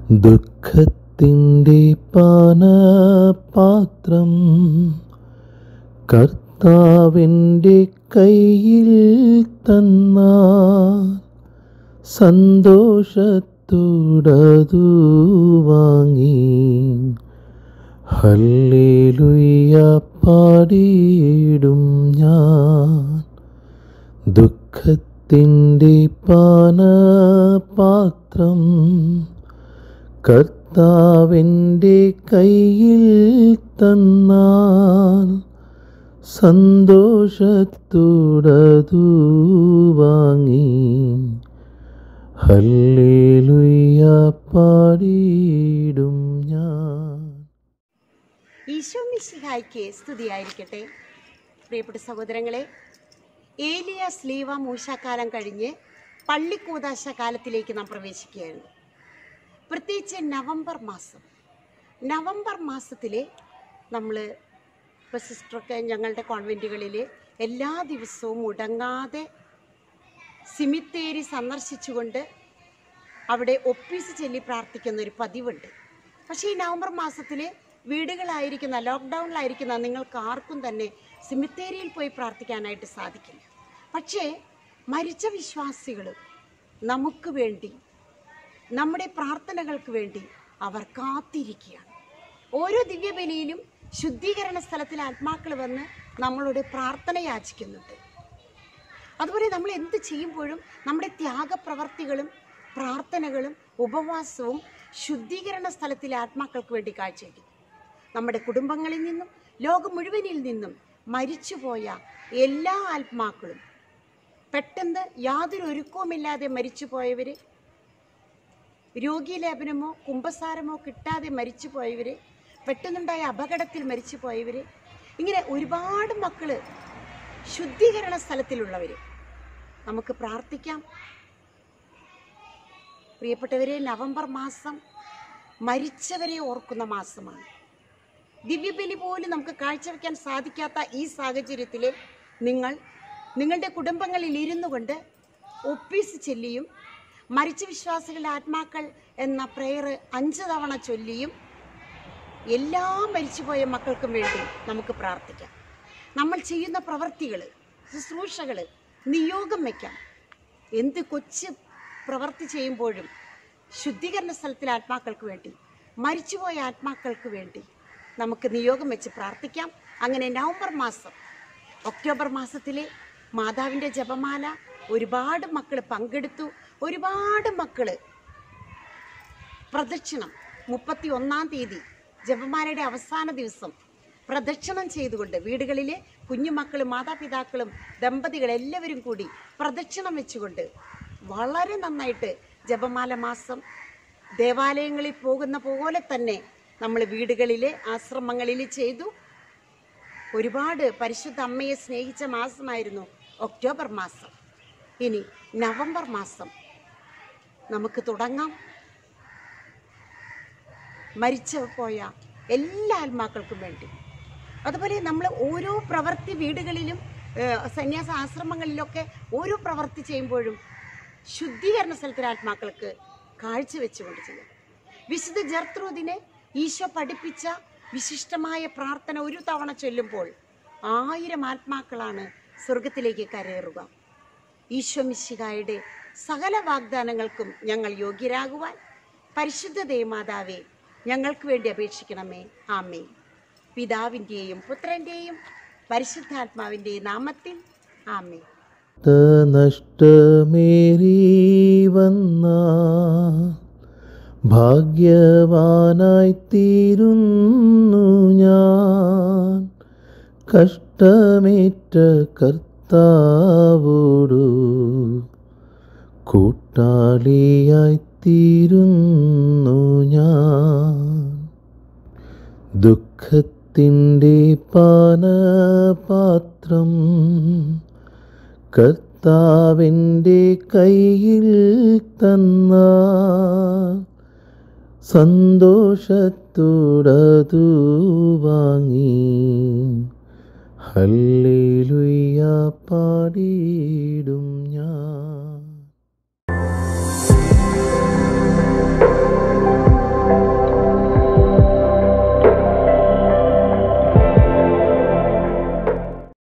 ദുഃഖത്തിൻ്റെ പാനപാത്രം കർത്താവിൻ്റെ കയ്യിൽ തന്ന സന്തോഷത്തോടതു വാങ്ങി ഹല്ലേലൂയ പാടിയിടും ഞാൻ ദുഃഖത്തിൻ്റെ പാനപാത്രം കർത്താവിൻ്റെ കയ്യിൽ തന്നാൽ സന്തോഷത്തോടതു വാങ്ങി ഹല്ലേലൂയ പാടിയിടും ഞാൻ ഈശോ മിശിഹായ്ക്ക് സ്തുതിയായിരിക്കട്ടെ പ്രിയപ്പെട്ട സഹോദരങ്ങളെ ഏലിയ സ്ലീവ മൂശാക്കാലം കഴിഞ്ഞ് പള്ളിക്കൂതാശ കാലത്തിലേക്ക് നാം പ്രവേശിക്കുകയാണ് പ്രത്യേകിച്ച് നവംബർ മാസം നവംബർ മാസത്തിൽ നമ്മൾ ഇപ്പോൾ സിസ്റ്ററൊക്കെ ഞങ്ങളുടെ കോൺവെൻറ്റുകളിൽ എല്ലാ ദിവസവും മുടങ്ങാതെ സിമിത്തേരി സന്ദർശിച്ചുകൊണ്ട് അവിടെ ഒപ്പീസ് ചൊല്ലി പ്രാർത്ഥിക്കുന്ന ഒരു പതിവുണ്ട് പക്ഷേ ഈ നവംബർ മാസത്തിൽ വീടുകളായിരിക്കുന്ന ലോക്ക്ഡൗണിലായിരിക്കുന്ന നിങ്ങൾക്ക് ആർക്കും തന്നെ സിമിത്തേരിയിൽ പോയി പ്രാർത്ഥിക്കാനായിട്ട് സാധിക്കില്ല പക്ഷേ മരിച്ച വിശ്വാസികൾ നമുക്ക് വേണ്ടി നമ്മുടെ പ്രാർത്ഥനകൾക്ക് വേണ്ടി അവർ കാത്തിരിക്കുകയാണ് ഓരോ ദിവ്യബലിയിലും ശുദ്ധീകരണ സ്ഥലത്തിൽ ആത്മാക്കൾ വന്ന് നമ്മളോട് പ്രാർത്ഥന യാചിക്കുന്നുണ്ട് അതുപോലെ നമ്മൾ എന്ത് ചെയ്യുമ്പോഴും നമ്മുടെ ത്യാഗപ്രവർത്തികളും പ്രാർത്ഥനകളും ഉപവാസവും ശുദ്ധീകരണ സ്ഥലത്തിലെ ആത്മാക്കൾക്ക് വേണ്ടി കാഴ്ചവെക്കും നമ്മുടെ കുടുംബങ്ങളിൽ നിന്നും ലോകം മുഴുവനിൽ നിന്നും മരിച്ചുപോയ എല്ലാ ആത്മാക്കളും പെട്ടെന്ന് യാതൊരു ഒരുക്കവുമില്ലാതെ മരിച്ചുപോയവർ രോഗീലേപനമോ കുംഭസാരമോ കിട്ടാതെ മരിച്ചുപോയവർ പെട്ടെന്നുണ്ടായ അപകടത്തിൽ മരിച്ചുപോയവർ ഇങ്ങനെ ഒരുപാട് മക്കള് ശുദ്ധീകരണ സ്ഥലത്തിലുള്ളവർ നമുക്ക് പ്രാർത്ഥിക്കാം പ്രിയപ്പെട്ടവരെ നവംബർ മാസം മരിച്ചവരെ ഓർക്കുന്ന മാസമാണ് ദിവ്യബലി പോലും നമുക്ക് കാഴ്ചവെക്കാൻ സാധിക്കാത്ത ഈ സാഹചര്യത്തിൽ നിങ്ങൾ നിങ്ങളുടെ കുടുംബങ്ങളിൽ ഇരുന്നു കൊണ്ട് ഒപ്പീസ് ചൊല്ലിയും മരിച്ച വിശ്വാസികളുടെ ആത്മാക്കൾ എന്ന പ്രെയർ അഞ്ച് തവണ ചൊല്ലിയും എല്ലാ മരിച്ചുപോയ മക്കൾക്കും വേണ്ടി നമുക്ക് പ്രാർത്ഥിക്കാം നമ്മൾ ചെയ്യുന്ന പ്രവർത്തികൾ ശുശ്രൂഷകൾ നിയോഗം വയ്ക്കാം എന്ത് കൊച്ചു പ്രവൃത്തി ചെയ്യുമ്പോഴും ശുദ്ധീകരണ സ്ഥലത്തിലെ ആത്മാക്കൾക്ക് വേണ്ടി മരിച്ചുപോയ ആത്മാക്കൾക്ക് വേണ്ടി നമുക്ക് നിയോഗം വെച്ച് പ്രാർത്ഥിക്കാം അങ്ങനെ നവംബർ മാസം ഒക്ടോബർ മാസത്തിലെ മാതാവിൻ്റെ ജപമാല ഒരുപാട് മക്കൾ പങ്കെടുത്തു ഒരുപാട് മക്കൾ പ്രദക്ഷിണം മുപ്പത്തി ഒന്നാം തീയതി ജപമാലയുടെ അവസാന ദിവസം പ്രദക്ഷിണം ചെയ്തുകൊണ്ട് വീടുകളിലെ കുഞ്ഞുമക്കളും മാതാപിതാക്കളും ദമ്പതികൾ എല്ലാവരും കൂടി പ്രദക്ഷിണം വെച്ചുകൊണ്ട് വളരെ നന്നായിട്ട് ജപമാല മാസം ദേവാലയങ്ങളിൽ പോകുന്ന പോലെ തന്നെ നമ്മൾ വീടുകളിലെ ആശ്രമങ്ങളിൽ ചെയ്തു ഒരുപാട് പരിശുദ്ധ അമ്മയെ സ്നേഹിച്ച മാസമായിരുന്നു ഒക്ടോബർ മാസം ഇനി നവംബർ മാസം നമുക്ക് തുടങ്ങാം മരിച്ചു പോയ എല്ലാ ആത്മാക്കൾക്കും വേണ്ടി അതുപോലെ നമ്മൾ ഓരോ പ്രവൃത്തി വീടുകളിലും ഏഹ്, സന്യാസ ആശ്രമങ്ങളിലൊക്കെ ഓരോ പ്രവൃത്തി ചെയ്യുമ്പോഴും ശുദ്ധീകരണ സ്ഥലത്തിലെ ആത്മാക്കൾക്ക് കാഴ്ചവെച്ചുകൊണ്ട് ചെയ്യാം വിശുദ്ധ ജർത്രൂദിനെ ഈശോ പഠിപ്പിച്ച വിശിഷ്ടമായ പ്രാർത്ഥന ഒരു തവണ ചൊല്ലുമ്പോൾ ആയിരം ആത്മാക്കളാണ് സ്വർഗത്തിലേക്ക് കരയേറുക ഈശോ മിശിഹായുടെ സകല വാഗ്ദാനങ്ങൾക്കും ഞങ്ങൾ യോഗ്യരാകുവാൻ പരിശുദ്ധ ദേവമാതാവെ ഞങ്ങൾക്ക് വേണ്ടി അപേക്ഷിക്കണമേ ആമേ പിതാവിൻ്റെയും പുത്രൻ്റെയും പരിശുദ്ധാത്മാവിൻ്റെയും നാമത്തിൽ ആമേ നഷ്ടമേറി വന്ന ഭാഗ്യവാനായി തീരുന്നു ഞാൻ കഷ്ടമേറ്റ കർത്താവോടു കൂട്ടാളിയായി തീരുന്നു ഞാൻ ദുഃഖത്തിൻ്റെ പാനപാത്രം കർത്താവിൻ്റെ കയ്യിൽ തന്ന സന്തോഷത്തോടതു വാങ്ങി ഹല്ലേലൂയ പാടി